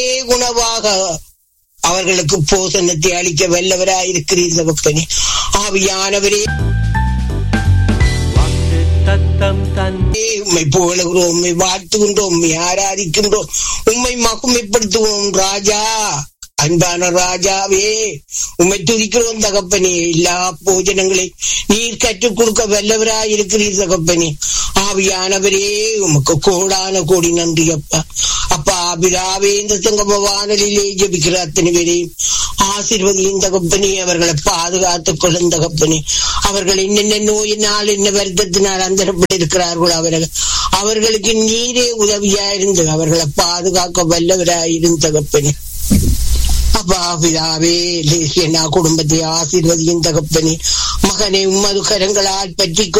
குணவாக அவர்களுக்கு போசனத்தை அளிக்க வல்லவராயிருக்கிறீர் தகப்பனே ஆவியானவரே வாக்கு தத்தம் தந்தே உம்மை புகழுகிறோம் உம்மை வாழ்த்துகின்றோம் உம்மை ஆராதிக்கின்றோம் உம்மை மகுமைப்படுத்துவோம் ராஜா அன்பான ராஜாவே உம்மை துதிக்கிறோம் தகப்பனே எல்லா போஜனங்களை நீர் கற்றுக் கொடுக்க வல்லவராய் இருக்கிறீர் தகப்பனே ஆவியானவரே உமக்கு கோடான கோடி நன்றி அப்பா அப்பா பிதாவே இந்த சங்கம வானலிலே ஜபிக்கிற அத்தனை பேரையும் ஆசீர்வதியும் தகப்பனே அவர்களை பாதுகாத்துக் கொள்ளும் தகப்பனே அவர்கள் என்னென்ன நோயினால் என்ன வருத்தத்தினால் அந்தரப்பட்டு இருக்கிறார்களோ அவர்கள் அவர்களுக்கு நீரே உதவியா இருந்து அவர்களை பாதுகாக்க வல்லவராயிரும் தகப்பனே அப்பா பிதாவே லேசியனா குடும்பத்தை ஆசீர்வதியும் தகப்பனே மகனை உமது கரங்களால் பற்றி